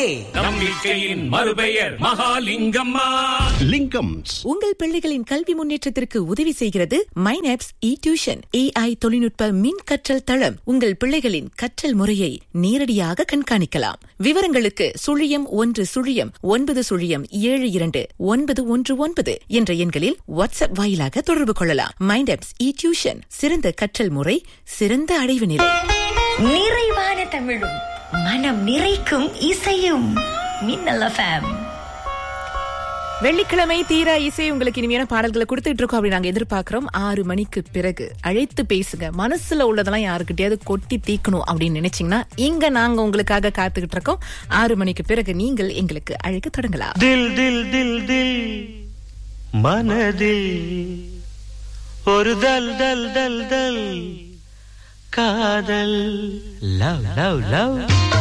நம்பிக்கையின் மறுபெயர் மகாலிங்கம்மா லிங்கம்ஸ் உங்கள் பிள்ளைகளின் கல்வி முன்னேற்றத்திற்கு உதவி செய்கிறது மைனாப்ஸ் இ டியூஷன் ஏஐ தொழில்நுட்ப மின் கற்றல் தளம் உங்கள் பிள்ளைகளின் கற்றல் முறையை நேரடியாக கண்காணிக்கலாம் விவரங்களுக்கு சுழியம் ஒன்று சுழியம் ஒன்பது சுழியம் ஏழு இரண்டு ஒன்பது ஒன்று ஒன்பது என்ற எண்களில் வாட்ஸ்அப் வாயிலாக தொடர்பு கொள்ளலாம் மைண்டாப்ஸ் இ டியூஷன் சிறந்த கற்றல் முறை சிறந்த அடைவு நிலை நிறைவான தமிழும் மனம் நிறைக்கும் இசையும் மின்னல் எஃப்எம் வெள்ளிக்கிழமை தீரா இசை உங்களுக்கு இனிமையான பாடல்களை கொடுத்துட்டு இருக்கோம் அப்படி நாங்க எதிர்பார்க்கிறோம் ஆறு மணிக்கு பிறகு அழைத்து பேசுங்க மனசுல உள்ளதெல்லாம் யாருக்கிட்டயாவது கொட்டி தீக்கணும் அப்படின்னு நினைச்சீங்கன்னா இங்க நாங்க உங்களுக்காக காத்துக்கிட்டு இருக்கோம் ஆறு மணிக்கு பிறகு நீங்கள் எங்களுக்கு அழைக்க தொடங்கலாம் தில் தில் தில் தில் மனதில் ஒரு தல் தல் தல் தல் காதல் லவ் லவ் லவ்